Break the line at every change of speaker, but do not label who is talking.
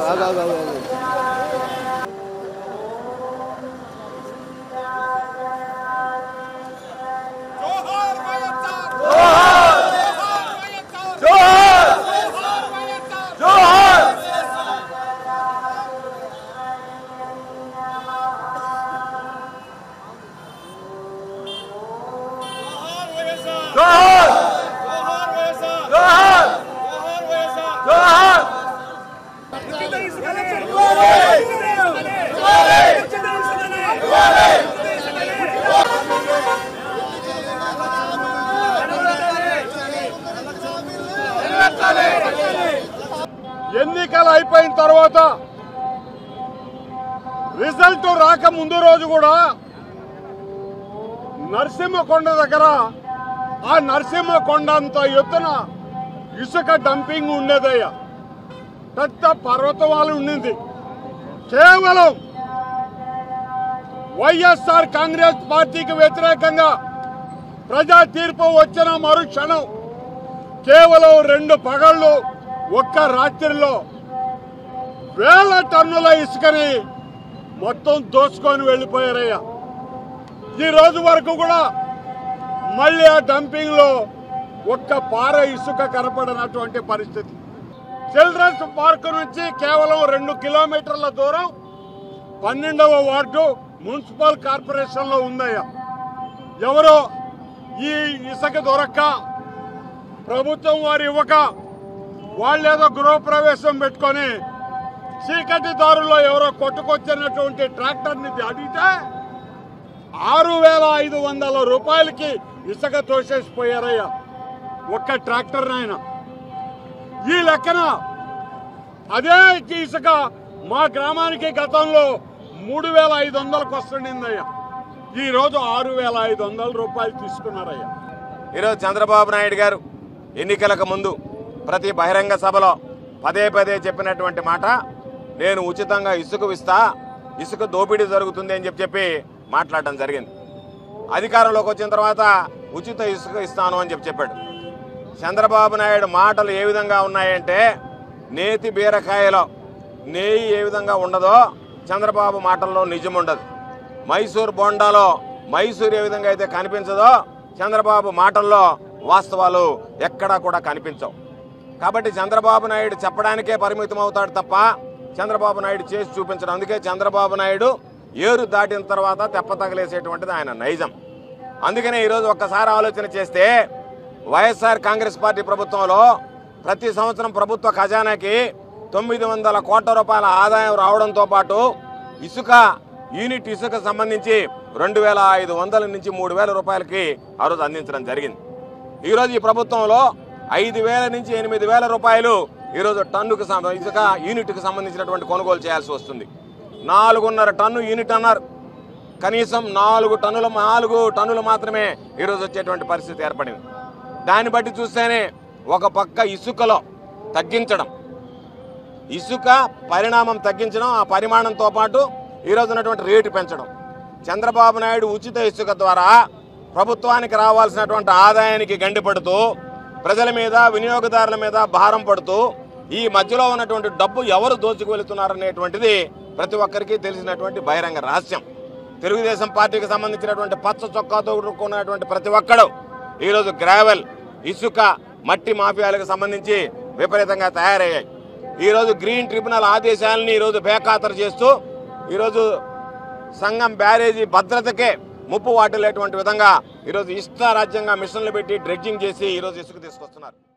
ఆగు, ఆగు, ఆగు, ఆగు.
ఎన్నికలు అయిపోయిన తర్వాత రిజల్ట్ రాక ముందు రోజు కూడా నరసింహకొండ దగ్గర ఆ నరసింహకొండ అంత ఎత్తున ఇసుక డంపింగ్ ఉండేదయ్యా పెద్ద పర్వతమాలు ఉండింది కేవలం వైఎస్ఆర్ కాంగ్రెస్ పార్టీకి వ్యతిరేకంగా ప్రజా తీర్పు వచ్చిన మరుక్షణం కేవలం రెండు పగళ్ళు ఒక్క రాత్రిలో వేల టన్నుల ఇసుకని మొత్తం దోచుకొని వెళ్ళిపోయారయ్యా ఈ రోజు వరకు కూడా మళ్ళీ ఆ డంపింగ్ లో ఒక్క పార ఇసుక కనపడనటువంటి పరిస్థితి చిల్డ్రన్స్ పార్క్ నుంచి కేవలం రెండు కిలోమీటర్ల దూరం పన్నెండవ వార్డు మున్సిపల్ కార్పొరేషన్ లో ఉందయ్యా ఎవరో ఈ ఇసుక దొరక్క ప్రభుత్వం వారు ఇవ్వక వాళ్ళేదో గృహప్రవేశం పెట్టుకొని చీకటి దారుల్లో ఎవరో కొట్టుకొచ్చినటువంటి ట్రాక్టర్ని అడిగితే ఆరు వేల ఐదు వందల రూపాయలకి ఇసుక తోసేసిపోయారయ్యా ఒక్క ట్రాక్టర్ నాయన ఈ లెక్కన అదే ఇసుక మా గ్రామానికి గతంలో మూడు వేల ఐదు వందలకు వస్తుండిందయ్యా ఈ రోజు ఆరు వేల ఐదు వందల రూపాయలు తీసుకున్నారయ్యా
ఈరోజు చంద్రబాబు నాయుడు గారు ఎన్నికలకు ముందు ప్రతి బహిరంగ సభలో పదే పదే చెప్పినటువంటి మాట నేను ఉచితంగా ఇసుక ఇస్తా ఇసుక దోపిడీ జరుగుతుంది అని చెప్పి చెప్పి మాట్లాడడం జరిగింది అధికారంలోకి వచ్చిన తర్వాత ఉచిత ఇసుక ఇస్తాను అని చెప్పి చెప్పాడు చంద్రబాబు నాయుడు మాటలు ఏ విధంగా ఉన్నాయంటే నేతి బీరకాయలో నెయ్యి ఏ విధంగా ఉండదో చంద్రబాబు మాటల్లో నిజం ఉండదు మైసూర్ బొండాలో మైసూర్ ఏ విధంగా అయితే కనిపించదో చంద్రబాబు మాటల్లో వాస్తవాలు ఎక్కడా కూడా కనిపించవు కాబట్టి చంద్రబాబు నాయుడు చెప్పడానికే పరిమితం అవుతాడు తప్ప చంద్రబాబు నాయుడు చేసి చూపించడం అందుకే చంద్రబాబు నాయుడు ఏరు దాటిన తర్వాత తెప్ప తగలేసేటువంటిది ఆయన నైజం అందుకనే ఈరోజు ఒక్కసారి ఆలోచన చేస్తే వైఎస్ఆర్ కాంగ్రెస్ పార్టీ ప్రభుత్వంలో ప్రతి సంవత్సరం ప్రభుత్వ ఖజానాకి తొమ్మిది వందల కోట్ల రూపాయల ఆదాయం రావడంతో పాటు ఇసుక యూనిట్ ఇసుక సంబంధించి రెండు వేల ఐదు వందల నుంచి మూడు వేల రూపాయలకి ఆ రోజు అందించడం జరిగింది ఈరోజు ఈ ప్రభుత్వంలో ఐదు వేల నుంచి ఎనిమిది వేల రూపాయలు ఈరోజు టన్నుకు సం- ఇసుక యూనిట్కి సంబంధించినటువంటి కొనుగోలు చేయాల్సి వస్తుంది నాలుగున్నర టన్ను యూనిట్ అన్నారు కనీసం నాలుగు టన్నుల నాలుగు టన్నులు మాత్రమే ఈరోజు వచ్చేటువంటి పరిస్థితి ఏర్పడింది దాన్ని బట్టి చూస్తేనే ఒక పక్క ఇసుకలో తగ్గించడం ఇసుక పరిణామం తగ్గించడం ఆ పరిమాణంతో పాటు ఈరోజు ఉన్నటువంటి రేటు పెంచడం చంద్రబాబు నాయుడు ఉచిత ఇసుక ద్వారా ప్రభుత్వానికి రావాల్సినటువంటి ఆదాయానికి గండిపడుతూ ప్రజల మీద వినియోగదారుల మీద భారం పడుతూ ఈ మధ్యలో ఉన్నటువంటి డబ్బు ఎవరు దోచుకు వెళుతున్నారనేటువంటిది ప్రతి ఒక్కరికి తెలిసినటువంటి బహిరంగ రహస్యం తెలుగుదేశం పార్టీకి సంబంధించినటువంటి పచ్చ చొక్కాతో ఉన్నటువంటి ప్రతి ఒక్కడు ఈరోజు గ్రావెల్ ఇసుక మట్టి మాఫియాలకు సంబంధించి విపరీతంగా తయారయ్యాయి ఈరోజు గ్రీన్ ట్రిబ్యునల్ ఆదేశాలని ఈరోజు బేఖాతరు చేస్తూ ఈరోజు సంఘం బ్యారేజీ భద్రతకే ముప్పు వాటిల్లేటువంటి విధంగా ఈరోజు ఇష్ట రాజ్యంగా మిషన్లు పెట్టి డ్రెడ్జింగ్ చేసి ఈరోజు ఇసుక తీసుకొస్తున్నారు